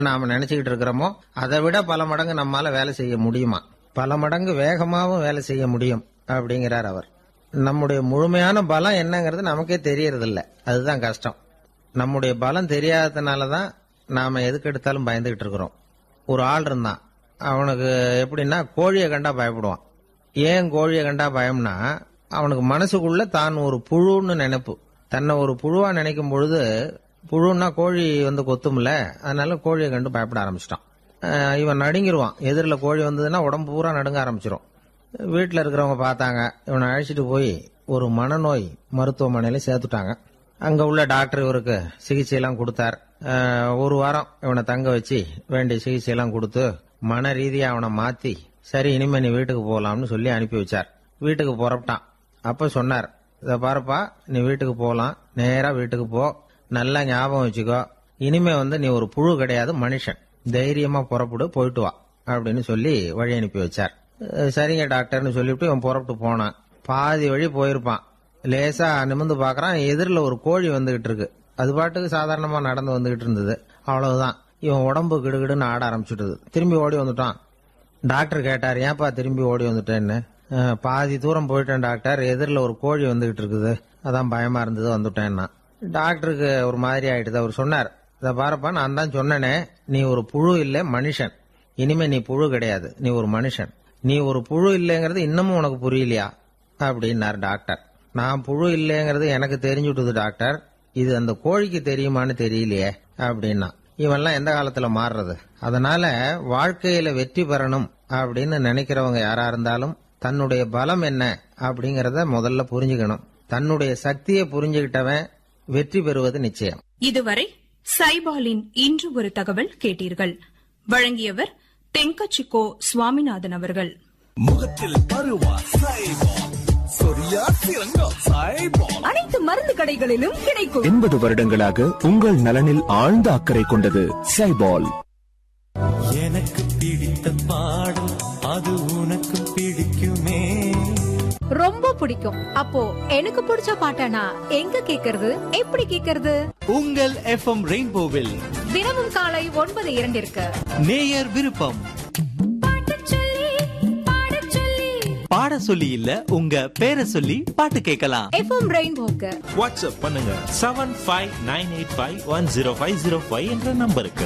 நாம நினைச்சுக்கிட்டு இருக்கிறோமோ அதை விட பல மடங்கு நம்மால வேலை செய்ய முடியுமா பல மடங்கு வேகமாகவும் வேலை செய்ய முடியும் அப்படிங்கிறார் அவர் நம்முடைய முழுமையான பலம் என்னங்கிறது நமக்கே தெரியறதில்ல அதுதான் கஷ்டம் நம்முடைய பலம் தெரியாததுனால தான் நாம எதுக்கு எடுத்தாலும் பயந்துகிட்டு இருக்கிறோம் ஒரு ஆள் இருந்தான் அவனுக்கு எப்படின்னா கோழியை கண்டா பயப்படுவான் ஏன் கோழியை கண்டா பயம்னா அவனுக்கு மனசுக்குள்ள தான் ஒரு புழுன்னு நினைப்பு தன்னை ஒரு புழுவா நினைக்கும் பொழுது புழுன்னா கோழி வந்து கொத்தும்ல அதனால கோழியை கண்டு பயப்பட ஆரம்பிச்சிட்டான் அஹ் இவன் நடுங்கிருவான் எதிரில் கோழி வந்ததுன்னா உடம்பு பூரா நடுங்க ஆரம்பிச்சிரும் வீட்டில் இருக்கிறவங்க பார்த்தாங்க இவனை அழைச்சிட்டு போய் ஒரு மனநோய் மருத்துவமனையில சேர்த்துட்டாங்க அங்க உள்ள டாக்டர் இவருக்கு சிகிச்சையெல்லாம் கொடுத்தார் அஹ் ஒரு வாரம் இவனை தங்க வச்சு வேண்டிய சிகிச்சையெல்லாம் கொடுத்து மன ரீதியா அவனை மாத்தி சரி இனிமே நீ வீட்டுக்கு போகலாம்னு சொல்லி அனுப்பி வச்சார் வீட்டுக்கு புறப்பட்டான் அப்ப சொன்னார் இதை பாருப்பா நீ வீட்டுக்கு போகலாம் நேரா வீட்டுக்கு போ நல்லா ஞாபகம் வச்சுக்கோ இனிமே வந்து நீ ஒரு புழு கிடையாது மனுஷன் தைரியமா புறப்படு போயிட்டு வா அப்படின்னு சொல்லி வழி அனுப்பி வச்சார் அஹ் சரிங்க டாக்டர்னு சொல்லிவிட்டு இவன் புறப்பட்டு போனான் பாதி வழி போயிருப்பான் லேசா நிமிந்து பாக்குறான் எதிரில் ஒரு கோழி வந்துகிட்டு இருக்கு அது பாட்டுக்கு சாதாரணமா நடந்து வந்துகிட்டு இருந்தது அவ்வளவுதான் இவன் உடம்பு கிடுகிடுன்னு ஆட ஆரம்பிச்சுட்டது திரும்பி ஓடி வந்துட்டான் டாக்டர் கேட்டார் ஏன்பா திரும்பி ஓடி வந்துட்டேன்னு "அஹ், பாதி தூரம் போயிட்டேன் டாக்டர் எதிரில் ஒரு கோழி வந்துகிட்டு இருக்குது அதான் பயமா இருந்தது வந்துட்டேன்னா டாக்டருக்கு ஒரு மாதிரி ஆயிடுது அவர் சொன்னார் இதை பாருப்பா நான் தான் சொன்னேனே நீ ஒரு புழு இல்லை மனுஷன் இனிமே நீ புழு கிடையாது நீ ஒரு மனுஷன் நீ ஒரு புழு இல்லைங்கிறது இன்னமும் உனக்கு புரியலையா அப்படின்னார் டாக்டர் நான் புழு இல்லைங்கிறது எனக்கு தெரிஞ்சுட்டுது டாக்டர் இது அந்த கோழிக்கு தெரியுமான்னு தெரியலையே அப்படின்னா இவன்லாம் எந்த காலத்துல மாறுறது அதனால வாழ்க்கையில வெற்றி பெறணும் அப்படின்னு நினைக்கிறவங்க யாரா இருந்தாலும் தன்னுடைய பலம் என்ன அப்படிங்கறத முதல்ல புரிஞ்சுக்கணும் தன்னுடைய சக்தியை புரிஞ்சுக்கிட்டவன் வெற்றி பெறுவது நிச்சயம் இதுவரை சைபாலின் இன்று ஒரு தகவல் கேட்டீர்கள் வழங்கியவர் தென்கச்சிக்கோ சுவாமிநாதன் அவர்கள் முகத்தில் பருவா சைபால் சொரியா சிறங்கா சைபால் அனைத்து மருந்து கடைகளிலும் கிடைக்கும் எண்பது வருடங்களாக உங்கள் நலனில் ஆழ்ந்த அக்கறை கொண்டது சைபால் எனக்கு பிடித்த பாடல் அது உனக்கு பிடிக்குமே ரொம்ப பிடிக்கும் அப்போ எனக்கு பிடிச்ச பாட்டனா எங்க கேக்குறது எப்படி கேக்குறது உங்கள் எஃப்எம் ரெயின்போவில் தினமும் காலை ஒன்பது இரண்டிற்கு நேயர் விருப்பம் பாட சொல்லி இல்ல உங்க பேரை சொல்லி பாட்டு கேட்கலாம் எஃப்எம் ரெயின்போக்கு வாட்ஸ்அப் பண்ணுங்க seven five nine eight five one zero five zero five என்ற நம்பருக்கு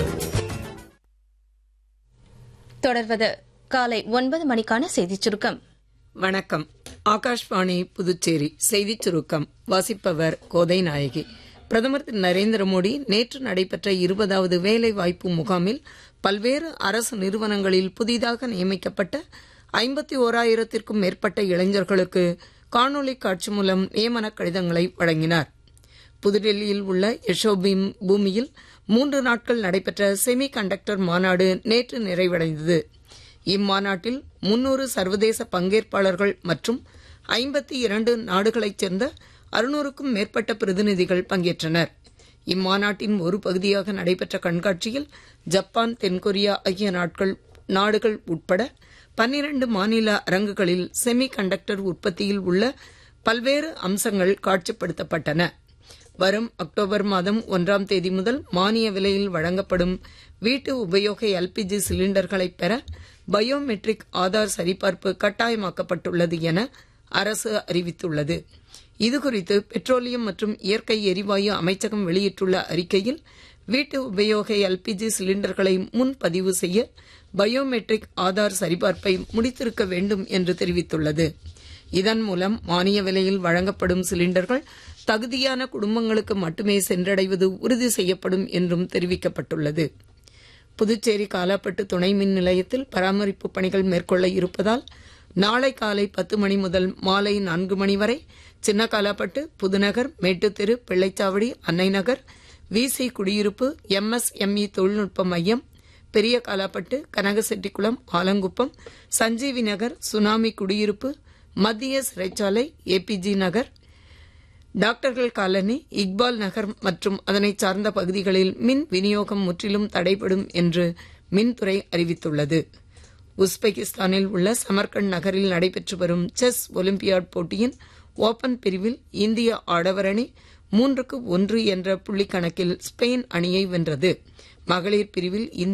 தொடர்வது காலை ஒன்பது மணிக்கான செய்திச் சுருக்கம் வணக்கம் ஆகாஷ்வாணி புதுச்சேரி செய்திச் சுருக்கம் வாசிப்பவர் கோதை நாயகி பிரதமர் திரு நரேந்திர மோடி நேற்று நடைபெற்ற இருபதாவது வேலை வாய்ப்பு முகாமில் பல்வேறு அரசு நிறுவனங்களில் புதிதாக நியமிக்கப்பட்ட ஐம்பத்தி ஓராயிரத்திற்கும் மேற்பட்ட இளைஞர்களுக்கு காணொலி காட்சி மூலம் நியமன கடிதங்களை வழங்கினார் புதுடெல்லியில் உள்ள யசோபீம் பூமியில் மூன்று நாட்கள் நடைபெற்ற செமி கண்டக்டர் மாநாடு நேற்று நிறைவடைந்தது இம்மாநாட்டில் முன்னூறு சர்வதேச பங்கேற்பாளர்கள் மற்றும் ஐம்பத்தி இரண்டு நாடுகளைச் சேர்ந்த அறுநூறுக்கும் மேற்பட்ட பிரதிநிதிகள் பங்கேற்றனர் இம்மாநாட்டின் ஒரு பகுதியாக நடைபெற்ற கண்காட்சியில் ஜப்பான் தென்கொரியா ஆகிய நாட்கள் நாடுகள் உட்பட பன்னிரண்டு மாநில அரங்குகளில் செமி கண்டக்டர் உற்பத்தியில் உள்ள பல்வேறு அம்சங்கள் காட்சிப்படுத்தப்பட்டன வரும் அக்டோபர் மாதம் ஒன்றாம் தேதி முதல் மானிய விலையில் வழங்கப்படும் வீட்டு உபயோக எல்பிஜி சிலிண்டர்களை பெற பயோமெட்ரிக் ஆதார் சரிபார்ப்பு கட்டாயமாக்கப்பட்டுள்ளது என அரசு அறிவித்துள்ளது இதுகுறித்து பெட்ரோலியம் மற்றும் இயற்கை எரிவாயு அமைச்சகம் வெளியிட்டுள்ள அறிக்கையில் வீட்டு உபயோக எல்பிஜி சிலிண்டர்களை முன்பதிவு செய்ய பயோமெட்ரிக் ஆதார் சரிபார்ப்பை முடித்திருக்க வேண்டும் என்று தெரிவித்துள்ளது இதன் மூலம் மானிய விலையில் வழங்கப்படும் சிலிண்டர்கள் தகுதியான குடும்பங்களுக்கு மட்டுமே சென்றடைவது உறுதி செய்யப்படும் என்றும் தெரிவிக்கப்பட்டுள்ளது புதுச்சேரி காலாப்பட்டு துணை மின் நிலையத்தில் பராமரிப்பு பணிகள் மேற்கொள்ள இருப்பதால் நாளை காலை பத்து மணி முதல் மாலை நான்கு மணி வரை சின்ன காலாப்பட்டு புதுநகர் மேட்டுத்தெரு பிள்ளைச்சாவடி அன்னை நகர் விசி குடியிருப்பு எம்எஸ்எம்இ தொழில்நுட்ப மையம் பெரிய காலாப்பட்டு கனகசெட்டிக்குளம் ஆலங்குப்பம் சஞ்சீவி நகர் சுனாமி குடியிருப்பு மத்திய சிறைச்சாலை ஏபிஜி நகர் டாக்டர்கள் காலனி இக்பால் நகர் மற்றும் அதனை சார்ந்த பகுதிகளில் மின் விநியோகம் முற்றிலும் தடைபடும் என்று மின்துறை அறிவித்துள்ளது உஸ்பெகிஸ்தானில் உள்ள சமர்கண்ட் நகரில் நடைபெற்று வரும் செஸ் ஒலிம்பியாட் போட்டியின் ஓபன் பிரிவில் இந்திய ஆடவர் அணி மூன்றுக்கு ஒன்று என்ற புள்ளி கணக்கில் ஸ்பெயின் அணியை வென்றது மகளிர் பிரிவில்